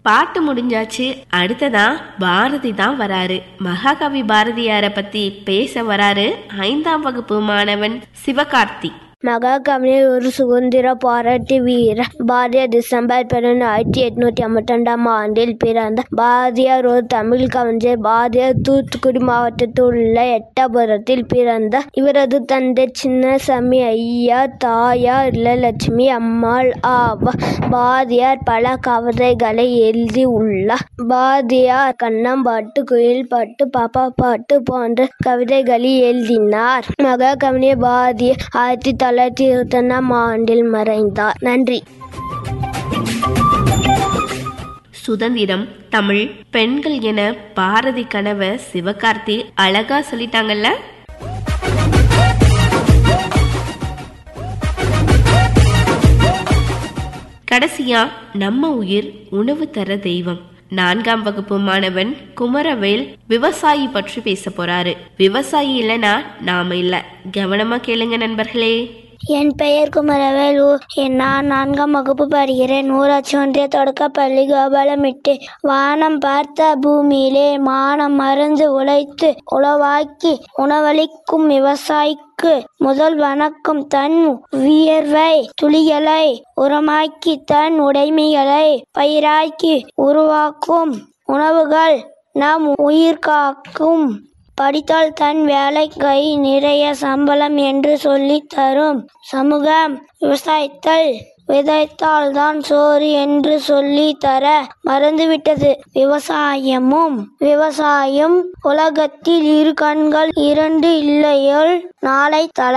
பாட்டு முடிஞ்சாச்சு அடுத்ததா பாரதி தான் வராரு மகாகவி பாரதியார பத்தி பேச வராரு ஐந்தாம் வகுப்பு மாணவன் சிவகார்த்தி மகாகவியில் ஒரு சுதந்திர போராட்ட வீரர் பாரதியார் டிசம்பர் பதினொன்று ஆயிரத்தி எட்நூத்தி ஐம்பத்தி ரெண்டாம் ஆண்டில் பிறந்த பாரதியார் ஒரு தமிழ் கவிஞர் பாரதியார் தூத்துக்குடி மாவட்டத்தில் உள்ள எட்டபுரத்தில் பிறந்தார் இவரது தந்தை சின்னசாமி ஐயா தாயார் இல்லலட்சுமி அம்மாள் ஆவார் பாரதியார் பல கவிதைகளை எழுதி உள்ளார் பாரதியார் கண்ணம்பாட்டு குயில் பாட்டு பாப்பா பாட்டு போன்ற கவிதைகளை எழுதினார் மகாகவிஞர் பாரதியார் ஆயிரத்தி தொள்ளாயிரத்தி இருபத்தி ஒன்றாம் ஆண்டில் மறைந்தார் நன்றி சுதந்திரம் தமிழ் பெண்கள் என பாரதி கனவை சிவகார்த்தி அழகா சொல்லிட்டாங்கல்ல கடைசியா நம்ம உயிர் உணவு தர தெய்வம் நான்காம் வகுப்பு மாணவன் குமரவேல் விவசாயி பற்றி பேச போறாரு விவசாயி இல்லனா நாம இல்ல கவனமா கேளுங்க நண்பர்களே என் பெயர் குமரவேல் ஊ- நான் நான்காம் வகுப்பு படிக்கிறேன் ஊராட்சி ஒன்றிய தொடக்கப்பள்ளி கோபாலமிட்டு வானம் பார்த்த பூமியிலே மானம் மறந்து உழைத்து உழவாக்கி உணவளிக்கும் விவசாயிக்கு முதல் வணக்கம் தன் வியர்வை துளிகளை உரமாக்கி தன் உடைமைகளை பயிராக்கி உருவாக்கும் உணவுகள் நம் உயிர் காக்கும் படித்தால் தன் வேலை கை நிறைய சம்பளம் என்று சொல்லி தரும் சமூகம் விவசாயத்தில் விதைத்தால் தான் சோறு என்று சொல்லி தர மறந்துவிட்டது விவசாயமும் விவசாயம் உலகத்தில் இரு கண்கள் இரண்டு இல்லையொல் நாளை தலை